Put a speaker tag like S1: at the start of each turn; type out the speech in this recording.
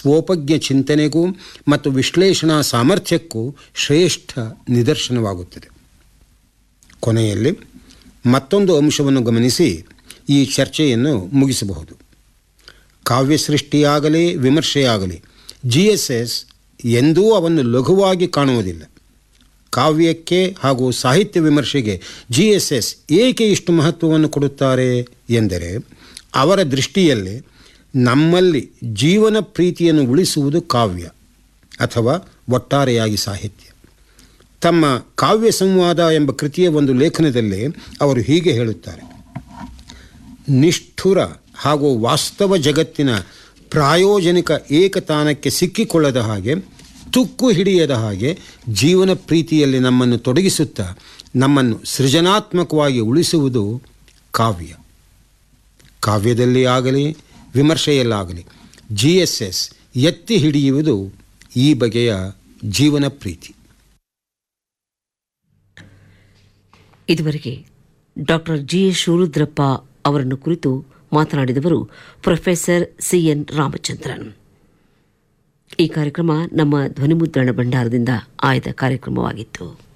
S1: ಸ್ವೋಪಜ್ಞ ಚಿಂತನೆಗೂ ಮತ್ತು ವಿಶ್ಲೇಷಣಾ ಸಾಮರ್ಥ್ಯಕ್ಕೂ ಶ್ರೇಷ್ಠ ನಿದರ್ಶನವಾಗುತ್ತದೆ ಕೊನೆಯಲ್ಲಿ ಮತ್ತೊಂದು ಅಂಶವನ್ನು ಗಮನಿಸಿ ಈ ಚರ್ಚೆಯನ್ನು ಮುಗಿಸಬಹುದು ಕಾವ್ಯ ಸೃಷ್ಟಿಯಾಗಲಿ ವಿಮರ್ಶೆಯಾಗಲಿ ಜಿ ಎಸ್ ಎಸ್ ಎಂದೂ ಅವನ್ನು ಲಘುವಾಗಿ ಕಾಣುವುದಿಲ್ಲ ಕಾವ್ಯಕ್ಕೆ ಹಾಗೂ ಸಾಹಿತ್ಯ ವಿಮರ್ಶೆಗೆ ಜಿ ಎಸ್ ಎಸ್ ಏಕೆ ಇಷ್ಟು ಮಹತ್ವವನ್ನು ಕೊಡುತ್ತಾರೆ ಎಂದರೆ ಅವರ ದೃಷ್ಟಿಯಲ್ಲಿ ನಮ್ಮಲ್ಲಿ ಜೀವನ ಪ್ರೀತಿಯನ್ನು ಉಳಿಸುವುದು ಕಾವ್ಯ ಅಥವಾ ಒಟ್ಟಾರೆಯಾಗಿ ಸಾಹಿತ್ಯ ತಮ್ಮ ಕಾವ್ಯ ಸಂವಾದ ಎಂಬ ಕೃತಿಯ ಒಂದು ಲೇಖನದಲ್ಲಿ ಅವರು ಹೀಗೆ ಹೇಳುತ್ತಾರೆ ನಿಷ್ಠುರ ಹಾಗೂ ವಾಸ್ತವ ಜಗತ್ತಿನ ಪ್ರಾಯೋಜನಿಕ ಏಕತಾನಕ್ಕೆ ಸಿಕ್ಕಿಕೊಳ್ಳದ ಹಾಗೆ ತುಕ್ಕು ಹಿಡಿಯದ ಹಾಗೆ ಜೀವನ ಪ್ರೀತಿಯಲ್ಲಿ ನಮ್ಮನ್ನು ತೊಡಗಿಸುತ್ತಾ ನಮ್ಮನ್ನು ಸೃಜನಾತ್ಮಕವಾಗಿ ಉಳಿಸುವುದು ಕಾವ್ಯ ಕಾವ್ಯದಲ್ಲಿ ಆಗಲಿ ವಿಮರ್ಶೆಯಲ್ಲಾಗಲಿ ಜಿ ಎಸ್ ಎಸ್ ಎತ್ತಿ ಹಿಡಿಯುವುದು ಈ ಬಗೆಯ ಜೀವನ ಪ್ರೀತಿ
S2: ಇದುವರೆಗೆ ಡಾಕ್ಟರ್ ಜಿ ಎಸ್ ಶಿವರುದ್ರಪ್ಪ ಅವರನ್ನು ಕುರಿತು ಮಾತನಾಡಿದವರು ಪ್ರೊಫೆಸರ್ ಸಿಎನ್ ರಾಮಚಂದ್ರನ್ ಈ ಕಾರ್ಯಕ್ರಮ ನಮ್ಮ ಧ್ವನಿಮುದ್ರಣ ಭಂಡಾರದಿಂದ ಆಯ್ದ ಕಾರ್ಯಕ್ರಮವಾಗಿತ್ತು